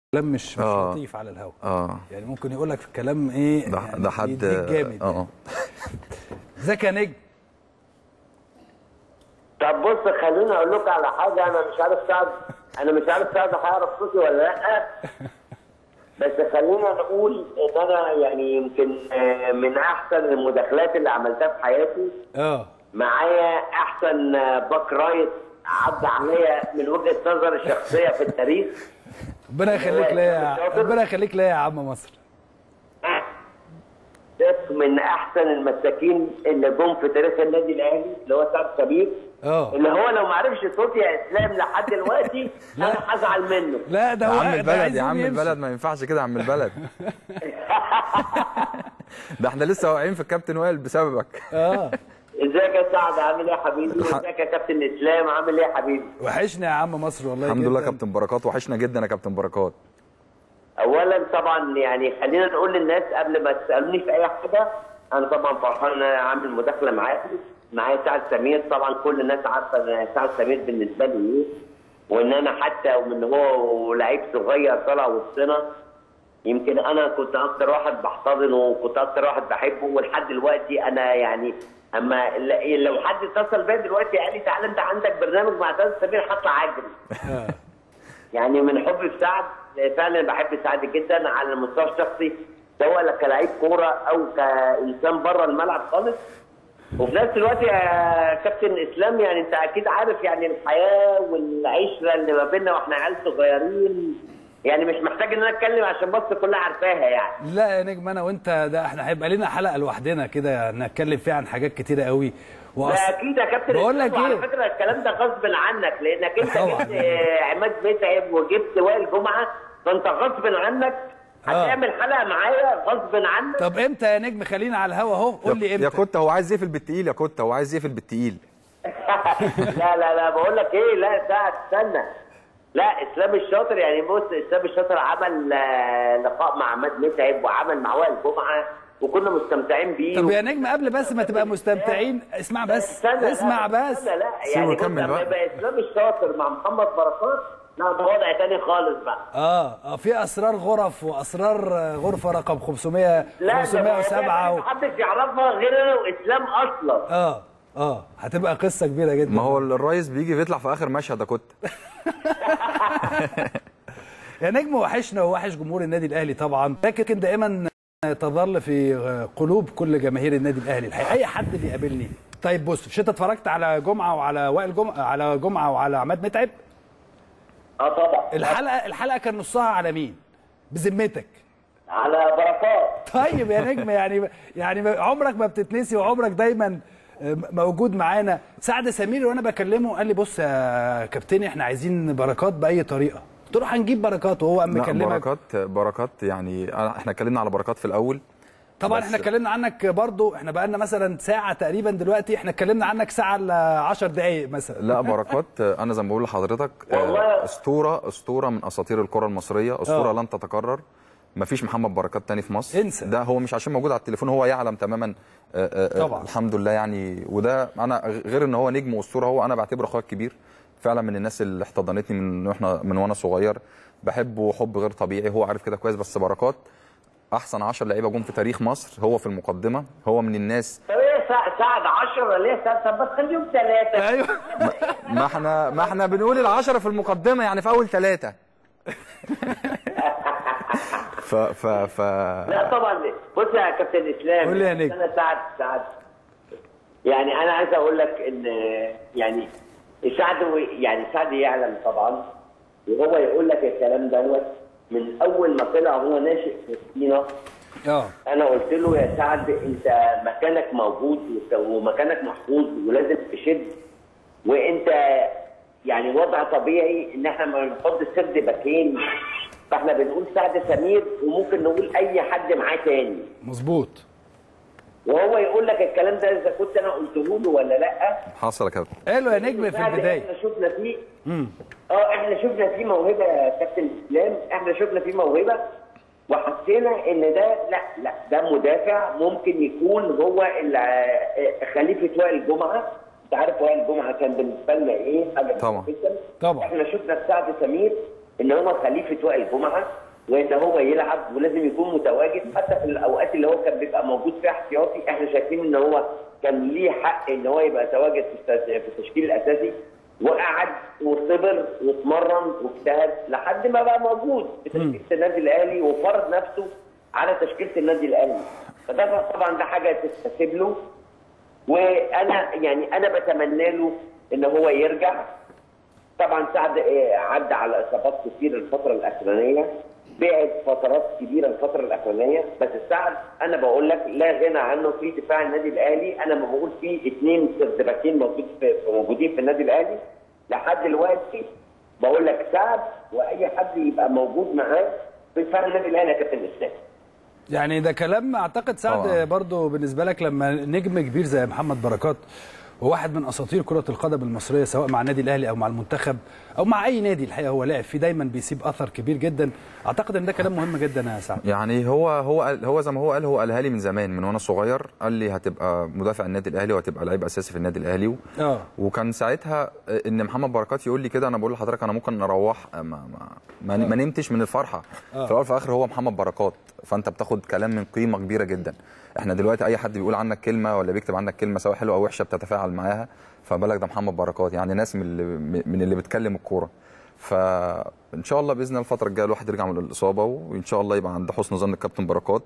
كلام مش مش آه. لطيف على الهوا اه يعني ممكن يقول لك في كلام ايه ده يعني ده حد يديك جامد اه ازيك يا نجم طب بص خليني اقول لكم على حاجه انا مش عارف سعد انا مش عارف سعد هيعرف صوتي ولا لا بس خلينا نقول ان انا يعني يمكن آه، من احسن المداخلات اللي عملتها في حياتي اه معايا احسن آه، باك رايت عدى عليا من وجهه نظر الشخصيه في التاريخ ربنا يخليك ليا يا- ربنا يخليك ليا يا عم مصر ده من احسن المساكين اللي جم في تاريخ النادي الاهلي اللي هو سعد كبير اه اللي هو لو ما عرفش صوتي يا اسلام لحد دلوقتي انا هزعل منه لا ده يا هو عم ده البلد عايز يا عم يمشي. البلد ما ينفعش كده يا عم البلد ده احنا لسه واقعين في الكابتن وائل بسببك اه ازيك يا سعد عامل ايه يا حبيبي ازيك يا كابتن اسلام عامل ايه يا حبيبي وحشني يا عم مصر والله الحمد لله جداً. كابتن بركات وحشنا جدا يا كابتن بركات اولا طبعا يعني خلينا نقول للناس قبل ما تسالوني في اي حاجه انا طبعا فرحان ان انا عامل مداخله معاكم معايا سعد سمير طبعا كل الناس عارفه ان سعد سمير بالنسبه لي ايه وان انا حتى ومن هو لعيب صغير طلع وسطنا يمكن انا كنت اكتر واحد بحتضنه وكنت اكتر واحد بحبه ولحد دلوقتي انا يعني اما ل- لو حد اتصل بيا دلوقتي قال لي تعالى انت عندك برنامج مع سعد سمير هطلع اجري آه. يعني من حبي في سعد فعلا بحب سعد جدا على المستوى الشخصي سواء كلاعب كوره او كانسان بره الملعب خالص وفي نفس الوقت يا كابتن اسلام يعني انت اكيد عارف يعني الحياه والعشره اللي ما بيننا واحنا عيال صغيرين يعني مش محتاج ان انا اتكلم عشان مصر كلها عارفاها يعني لا يا نجم انا وانت ده احنا هيبقى لنا حلقه لوحدنا كده نتكلم فيها عن حاجات كتيره قوي ده اكيد يا كابتن بقول لك إسلام، وعلى ايه فكره الكلام ده غصب عنك لانك انت طبعاً. جبت آه، عماد متعب وجبت وائل جمعه فانت غصب عنك هتعمل حلقه معايا غصب عنك طب امتى يا نجم خلينا على الهوا اهو قول لي يا امتى كوتا هو عايز يقفل بالتقيل يا كوتا هو عايز يقفل بالتقيل لا لا لا بقول لك ايه لا ده استنى لا اسلام الشاطر يعني بص اسلام الشاطر عمل آه، لقاء مع عماد متعب وعمل مع وائل جمعه وكنا مستمتعين بيه طب يا نجم قبل بس ما تبقى مستمتعين اسمع بس استنى اسمع لا، بس استنى لا سيبه يعني بص يكمل لما بقى. يبقى اسلام الشاطر مع محمد بركات لا ده وضع تاني خالص بقى اه اه في اسرار غرف واسرار آه، غرفه رقم 500 لا ده 507 و... محدش يعرفها غير انا واسلام اصلا اه اه هتبقى قصه كبيره جدا ما هو الريس بيجي بيطلع في اخر مشهد يا كوتا يا نجم وحشنا ووحش جمهور النادي الاهلي طبعا لكن دائما تظل في قلوب كل جماهير النادي الاهلي الحقيقه اي حد بيقابلني طيب بص مش انت اتفرجت على جمعه وعلى وائل جمعه على جمعه وعلى عماد متعب اه طبعا الحلقه الحلقه كان نصها على مين بذمتك على بركات طيب يا نجم يعني يعني عمرك ما بتتنسي وعمرك دايما موجود معانا سعد سمير وانا بكلمه قال لي بص يا كابتن احنا عايزين بركات باي طريقه قلت له هنجيب بركات وهو قام لا مكلمك بركات بركات يعني أنا- احنا اتكلمنا على بركات في الاول طبعا بس- احنا اتكلمنا عنك برضو احنا بقالنا مثلا ساعه تقريبا دلوقتي احنا اتكلمنا عنك ساعه ل 10 دقائق مثلا لا بركات انا زي ما بقول لحضرتك والله- آه، اسطوره اسطوره من اساطير الكره المصريه اسطوره آه. لن تتكرر مفيش محمد بركات تاني في مصر انسى. ده هو مش عشان موجود على التليفون هو يعلم تماما آه، آه، آه، طبعا. الحمد لله يعني وده انا غير ان هو نجم واسطوره هو انا بعتبره اخويا الكبير فعلا من الناس اللي احتضنتني من واحنا من وانا صغير بحبه حب غير طبيعي هو عارف كده كويس بس بركات احسن 10 لعيبه جم في تاريخ مصر هو في المقدمه هو من الناس طب ايه سع- سعد 10 ليه سعد طب بس خليهم ثلاثه ايوه ما احنا ما احنا بنقول العشرة في المقدمة يعني في أول ثلاثة ف ف ف لا طبعا بص يا كابتن اسلام قول لي يا نجم. انا سعد سعد يعني انا عايز اقول لك ان يعني سعد و- يعني سعد يعلم طبعا وهو يقول لك الكلام دوت من اول ما طلع هو ناشئ في سينا اه انا قلت له يا سعد انت مكانك موجود ومكانك محفوظ ولازم تشد وانت يعني وضع طبيعي ان احنا ما بنحط سرد باكين فاحنا بنقول سعد سمير وممكن نقول اي حد معاه تاني مظبوط وهو يقول لك الكلام ده اذا كنت انا قلته له ولا لا حصل يا كابتن قالوا يا نجم في سعد البدايه احنا شفنا فيه اه احنا شفنا فيه موهبه يا كابتن اسلام احنا شفنا فيه موهبه وحسينا ان ده لا لا ده مدافع ممكن يكون هو اللي آه، خليفه وائل جمعه انت عارف وائل جمعه كان بالنسبه لنا ايه حاجه طبعا. جدا طبعا. احنا شفنا في سعد سمير ان هو خليفه وائل جمعه وان هو يلعب ولازم يكون متواجد حتى في الاوقات اللي هو كان بيبقى موجود فيها احتياطي احنا شايفين ان هو كان ليه حق ان هو يبقى تواجد في التس- في التشكيل الاساسي وقعد وصبر واتمرن واجتهد لحد ما بقى موجود في تشكيله النادي الاهلي وفرض نفسه على تشكيله النادي الاهلي فده طبعا ده حاجه تتحسب له وانا يعني انا بتمنى له ان هو يرجع طبعا سعد آه، عدى على اصابات كتير الفتره الاخرانيه بعد فترات كبيره الفتره الاخرانيه بس سعد انا بقول لك لا غنى عنه في دفاع النادي الاهلي انا ما بقول في اثنين سردباكين موجود في موجودين في النادي الاهلي لحد دلوقتي بقول لك سعد واي حد يبقى موجود معاه في دفاع النادي الاهلي يا كابتن اسلام يعني ده كلام اعتقد سعد طبعاً. برضو بالنسبه لك لما نجم كبير زي محمد بركات وواحد من اساطير كره القدم المصريه سواء مع النادي الاهلي او مع المنتخب او مع اي نادي الحقيقه هو لاعب فيه دايما بيسيب اثر كبير جدا اعتقد ان ده كلام مهم جدا يا سعد يعني هو هو قال- هو زي ما هو قال هو قالها لي من زمان من وانا صغير قال لي هتبقى مدافع النادي الاهلي وهتبقى لعيب اساسي في النادي الاهلي و... اه وكان ساعتها ان محمد بركات يقول لي كده انا بقول لحضرتك انا ممكن اروح ما ما, ما, ما نمتش من الفرحه في الاول وفي الاخر هو محمد بركات فانت بتاخد كلام من قيمه كبيره جدا احنا دلوقتي اي حد بيقول عنك كلمه ولا بيكتب عنك كلمه سواء حلوه او وحشه بتتفاعل معاها فبالك ده محمد بركات يعني ناس من اللي من اللي بتكلم الكوره فان شاء الله باذن الله الفتره الجايه الواحد يرجع من الاصابه وان شاء الله يبقى عند حسن ظن الكابتن بركات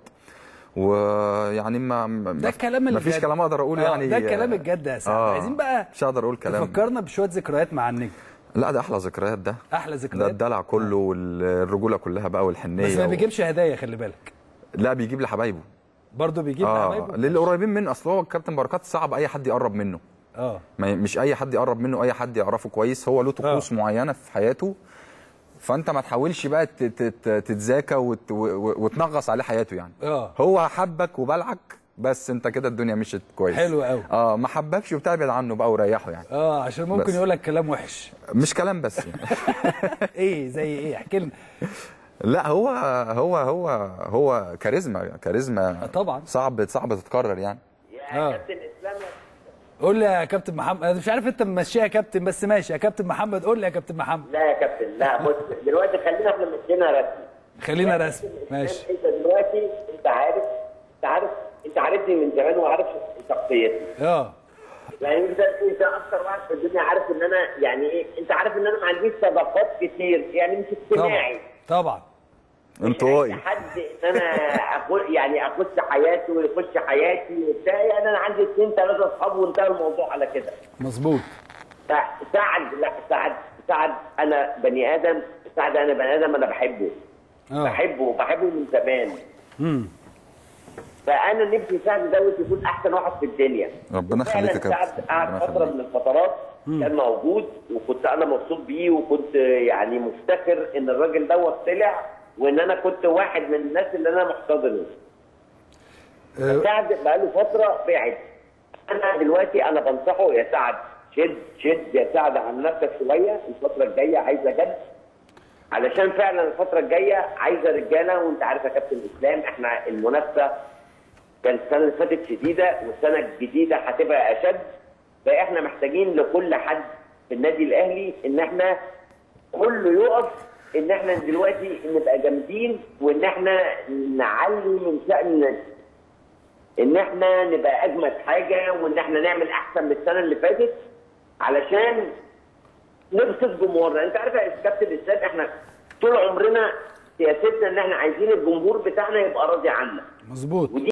ويعني ما ما- ده الكلام اللي ما فيش بجد. كلام اقدر اقوله آه، يعني ده الكلام الجد يا سعد آه، عايزين بقى مش هقدر اقول كلام تفكرنا بشويه ذكريات مع النجم لا ده احلى ذكريات ده احلى ده ذكريات الدلع كله والرجوله كلها بقى والحنيه بس ما و- بيجيبش هدايا خلي بالك لا بيجيب لحبايبه برضه بيجيب اه حبايبه للي قريبين منه اصل هو الكابتن بركات صعب اي حد يقرب منه اه ما مش اي حد يقرب منه اي حد يعرفه كويس هو له طقوس معينه في حياته فانت ما تحاولش بقى ت- ت- تتذاكى وت- و- وتنغص عليه حياته يعني اه هو حبك وبلعك بس انت كده الدنيا مشيت كويس حلو قوي. اه ما حبكش وبتاع ابعد عنه بقى وريحه يعني اه عشان ممكن بس. يقول لك كلام وحش مش كلام بس يعني ايه زي ايه احكي لنا لا هو هو هو هو كاريزما كاريزما طبعا. صعب صعب تتكرر يعني يا آه. كابتن اسلام قول لي يا كابتن محمد انا مش عارف انت ممشيها يا كابتن بس ماشي يا كابتن محمد قول لي يا كابتن محمد لا يا كابتن لا بص دلوقتي خلينا احنا مشينا رسمي خلينا رسمي ماشي انت دلوقتي انت عارف انت عارف انت عارفني من زمان وعارف شخصيتي اه يعني انت انت اكتر واحد في الدنيا عارف ان انا يعني ايه انت عارف ان انا ما عنديش صداقات كتير يعني مش طبعا اجتماعي طبعا مش انطوائي أي حد ان انا أخش يعني اخش حياته ويخش حياتي وبتاع يعني انا عندي اثنين ثلاثه اصحاب وانتهى الموضوع على كده مظبوط سعد لا سعد سعد انا بني ادم سعد انا بني ادم انا بحبه اه بحبه وبحبه من زمان امم فانا نفسي سعد دوت يكون احسن واحد في الدنيا ربنا فعلاً يخليك يا كابتن سعد قعد ربنا فتره يخليك. من الفترات كان موجود وكنت انا مبسوط بيه وكنت يعني مفتخر ان الراجل دوت طلع وان انا كنت واحد من الناس اللي انا محتضنه آه، سعد بقاله فتره بعد انا دلوقتي انا بنصحه يا سعد شد شد يا سعد على نفسك شويه الفتره الجايه عايزه جد علشان فعلا الفتره الجايه عايزه رجاله وانت عارف يا كابتن اسلام احنا المنافسه كانت السنه اللي فاتت شديده والسنه الجديده هتبقى اشد فاحنا محتاجين لكل حد في النادي الاهلي ان احنا كله يقف ان احنا دلوقتي نبقى جامدين وان احنا نعلي من شان النادي ان احنا نبقى اجمد حاجه وان احنا نعمل احسن من السنه اللي فاتت علشان نبسط جمهورنا انت عارف يا كابتن اسلام احنا طول عمرنا سياستنا ان احنا عايزين الجمهور بتاعنا يبقى راضي عنا مظبوط ودي